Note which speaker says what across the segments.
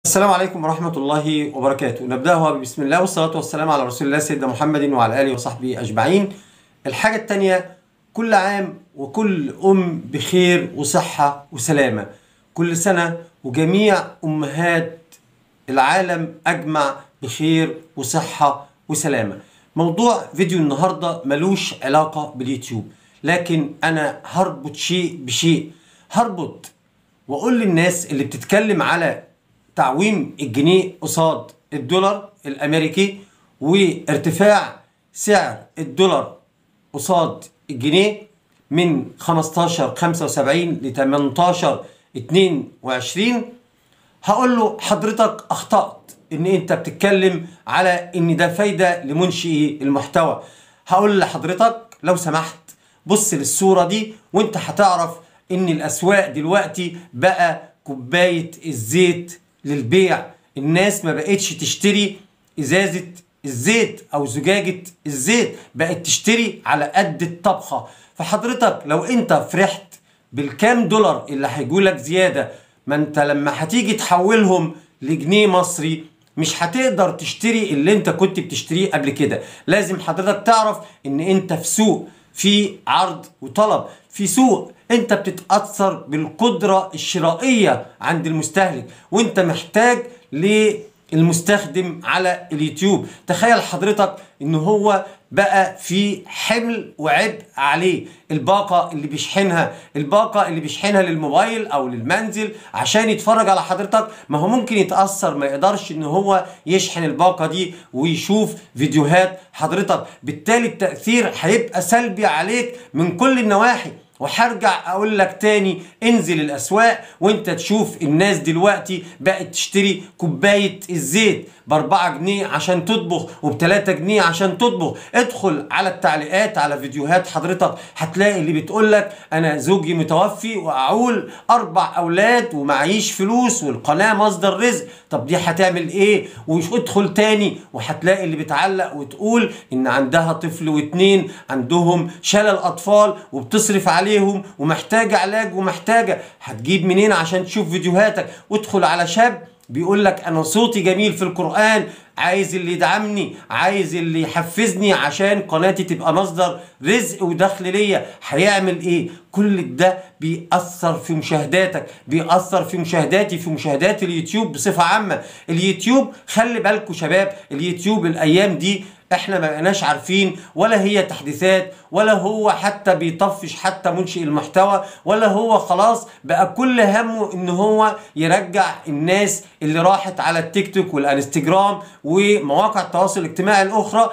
Speaker 1: السلام عليكم ورحمة الله وبركاته نبدأها بسم الله والصلاة والسلام على رسول الله سيدنا محمد وعلى آله وصحبه أجمعين الحاجة التانية كل عام وكل أم بخير وصحة وسلامة كل سنة وجميع أمهات العالم أجمع بخير وصحة وسلامة موضوع فيديو النهاردة ملوش علاقة باليوتيوب لكن أنا هربط شيء بشيء هربط وأقول للناس اللي بتتكلم على تعويم الجنيه قصاد الدولار الامريكي وارتفاع سعر الدولار قصاد الجنيه من 15 75 ل 18 22 هقول له حضرتك اخطأت ان انت بتتكلم على ان ده فايدة لمنشئي المحتوى هقول لحضرتك لو سمحت بص للصورة دي وانت هتعرف ان الاسواق دلوقتي بقى كوباية الزيت للبيع الناس ما بقتش تشتري ازازة الزيت او زجاجة الزيت بقت تشتري على قد الطبخة فحضرتك لو انت فرحت بالكام دولار اللي هيجولك زيادة ما انت لما هتيجي تحولهم لجنيه مصري مش هتقدر تشتري اللي انت كنت بتشتريه قبل كده لازم حضرتك تعرف ان انت في سوق في عرض وطلب في سوق انت بتتاثر بالقدره الشرائيه عند المستهلك وانت محتاج للمستخدم على اليوتيوب تخيل حضرتك ان هو بقى في حمل وعبء عليه الباقة اللي بيشحنها الباقة اللي بيشحنها للموبايل او للمنزل عشان يتفرج على حضرتك ما هو ممكن يتأثر ما يقدرش ان هو يشحن الباقة دي ويشوف فيديوهات حضرتك بالتالي التأثير هيبقى سلبي عليك من كل النواحي وهرجع اقول لك تاني انزل الاسواق وانت تشوف الناس دلوقتي بقت تشتري كوبايه الزيت باربعة جنيه عشان تطبخ وبتلاتة جنيه عشان تطبخ ادخل على التعليقات على فيديوهات حضرتك هتلاقي اللي بتقول لك انا زوجي متوفي واعول اربع اولاد ومعيش فلوس والقناة مصدر رزق طب دي هتعمل ايه وادخل تاني وهتلاقي اللي بتعلق وتقول ان عندها طفل واتنين عندهم شلل اطفال وبتصرف عليهم ومحتاجة علاج ومحتاجة هتجيب منين عشان تشوف فيديوهاتك وادخل على شاب بيقول لك انا صوتي جميل في القرآن عايز اللي يدعمني عايز اللي يحفزني عشان قناتي تبقى مصدر رزق ودخل ليا هيعمل ايه كل ده بيأثر في مشاهداتك بيأثر في مشاهداتي في مشاهدات اليوتيوب بصفة عامة اليوتيوب خلي بالكوا شباب اليوتيوب الايام دي احنا ما بقناش عارفين ولا هي تحديثات ولا هو حتى بيطفش حتى منشئ المحتوى ولا هو خلاص بقى كل همه ان هو يرجع الناس اللي راحت على التيك توك والانستجرام ومواقع التواصل الاجتماعي الاخرى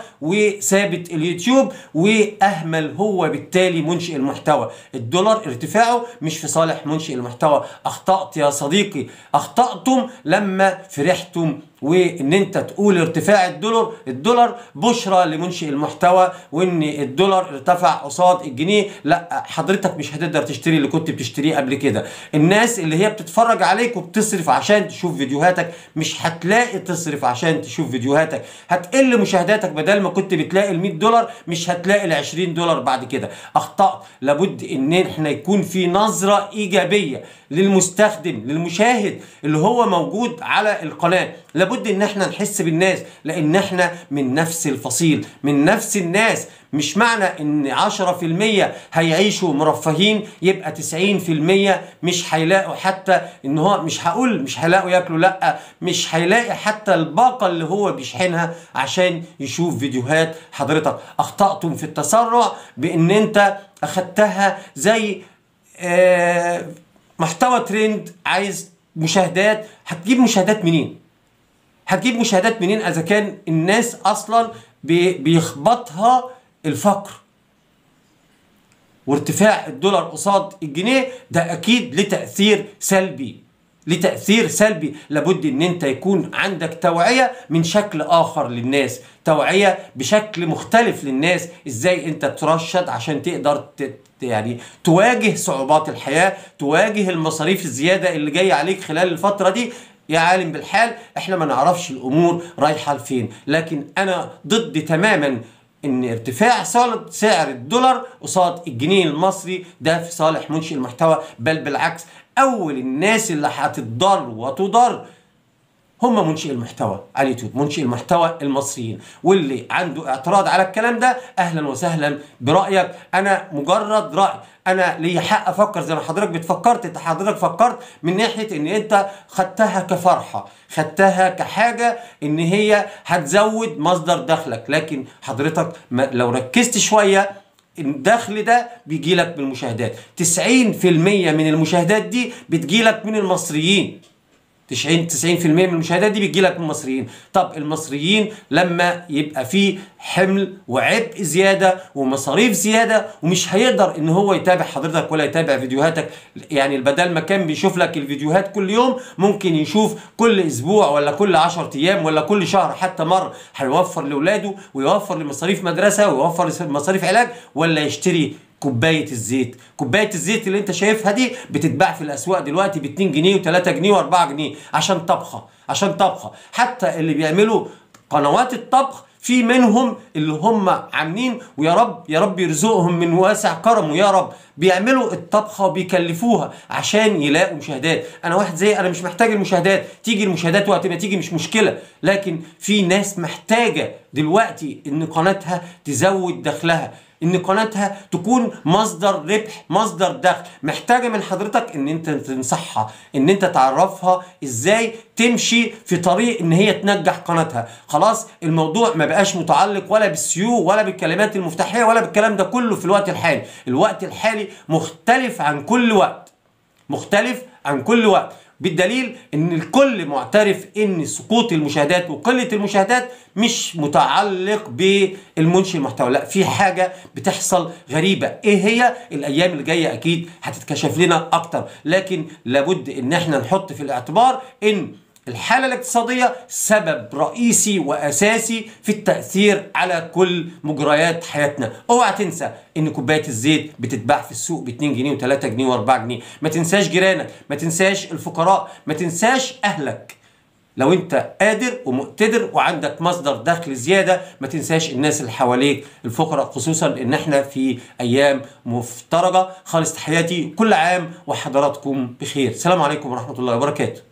Speaker 1: وثابت اليوتيوب واهمل هو بالتالي منشئ المحتوى الدولار ارتفاعه مش في صالح منشئ المحتوى اخطأت يا صديقي اخطأتم لما فرحتم وان انت تقول ارتفاع الدولار الدولار بشرى لمنشئ المحتوى وان الدولار ارتفع قصاد الجنيه لا حضرتك مش هتقدر تشتري اللي كنت بتشتريه قبل كده الناس اللي هي بتتفرج عليك وبتصرف عشان تشوف فيديوهاتك مش هتلاقي تصرف عشان تشوف فيديوهاتك هتقل مشاهداتك بدل ما كنت بتلاقي ال 100 دولار مش هتلاقي ال 20 دولار بعد كده اخطأت لابد ان احنا يكون في نظرة ايجابية للمستخدم للمشاهد اللي هو موجود على القناة لابد ان احنا نحس بالناس لان احنا من نفس الفصيل من نفس الناس مش معنى ان 10% هيعيشوا مرفهين يبقى 90% مش هيلاقوا حتى ان هو مش هقول مش هيلاقوا ياكلوا لا مش هيلاقي حتى الباقة اللي هو بيشحنها عشان يشوف فيديوهات حضرتك اخطأتم في التسرع بان انت اخدتها زي آه محتوى ترند عايز مشاهدات هتجيب مشاهدات منين هتجيب مشاهدات منين اذا كان الناس اصلا بيخبطها الفقر وارتفاع الدولار قصاد الجنيه ده اكيد له تاثير سلبي ليه تأثير سلبي لابد ان انت يكون عندك توعية من شكل اخر للناس توعية بشكل مختلف للناس ازاي انت ترشد عشان تقدر يعني تواجه صعوبات الحياة تواجه المصاريف الزيادة اللي جاية عليك خلال الفترة دي يا عالم بالحال احنا ما نعرفش الامور رايحة لفين لكن انا ضد تماما ان ارتفاع سعر الدولار قصاد الجنيه المصري ده في صالح منشئ المحتوى بل بالعكس اول الناس اللي هتتضر وتضر هم منشئ المحتوى على اليوتيوب منشئ المحتوى المصريين واللي عنده اعتراض على الكلام ده اهلا وسهلا برايك انا مجرد راي انا لي حق افكر زي ما حضرتك بتفكرت انت حضرتك فكرت من ناحيه ان انت خدتها كفرحه خدتها كحاجه ان هي هتزود مصدر دخلك لكن حضرتك لو ركزت شويه الدخل ده بيجي لك بالمشاهدات 90% من المشاهدات دي بتجي لك من المصريين 90 90% من المشاهدات دي بتجي لك من المصريين طب المصريين لما يبقى في حمل وعبء زياده ومصاريف زياده ومش هيقدر ان هو يتابع حضرتك ولا يتابع فيديوهاتك يعني بدل ما كان بيشوف لك الفيديوهات كل يوم ممكن يشوف كل اسبوع ولا كل 10 ايام ولا كل شهر حتى مره هيوفر لاولاده ويوفر لمصاريف مدرسه ويوفر مصاريف علاج ولا يشتري كوبايه الزيت كوبايه الزيت اللي انت شايفها دي بتتباع في الاسواق دلوقتي ب 2 جنيه و3 جنيه و4 جنيه عشان طبخه عشان طبخه حتى اللي بيعملوا قنوات الطبخ في منهم اللي هم عاملين ويا رب يا رب يرزقهم من واسع كرمه يا رب بيعملوا الطبخه وبيكلفوها عشان يلاقوا مشاهدات انا واحد زي انا مش محتاج المشاهدات تيجي المشاهدات وقت ما تيجي مش مشكله لكن في ناس محتاجه دلوقتي ان قناتها تزود دخلها ان قناتها تكون مصدر ربح مصدر دخل محتاجه من حضرتك ان انت تنصحها ان انت تعرفها ازاي تمشي في طريق ان هي تنجح قناتها خلاص الموضوع ما بقاش متعلق ولا بالسيو ولا بالكلمات المفتاحيه ولا بالكلام ده كله في الوقت الحالي الوقت الحالي مختلف عن كل وقت مختلف عن كل وقت بالدليل ان الكل معترف ان سقوط المشاهدات وقله المشاهدات مش متعلق بالمنشئ المحتوى لا في حاجه بتحصل غريبه ايه هي الايام اللي جايه اكيد هتتكشف لنا اكتر لكن لابد ان احنا نحط في الاعتبار ان الحالة الاقتصادية سبب رئيسي وأساسي في التأثير على كل مجريات حياتنا اوعى تنسى ان كوباية الزيت بتتباع في السوق ب 2 جنيه و3 جنيه و4 جنيه ما تنساش جيرانك ما تنساش الفقراء ما تنساش أهلك لو انت قادر ومقتدر وعندك مصدر دخل زيادة ما تنساش الناس اللي حواليك الفقراء خصوصا ان احنا في ايام مفترجة خالص تحياتي كل عام وحضراتكم بخير السلام عليكم ورحمة الله وبركاته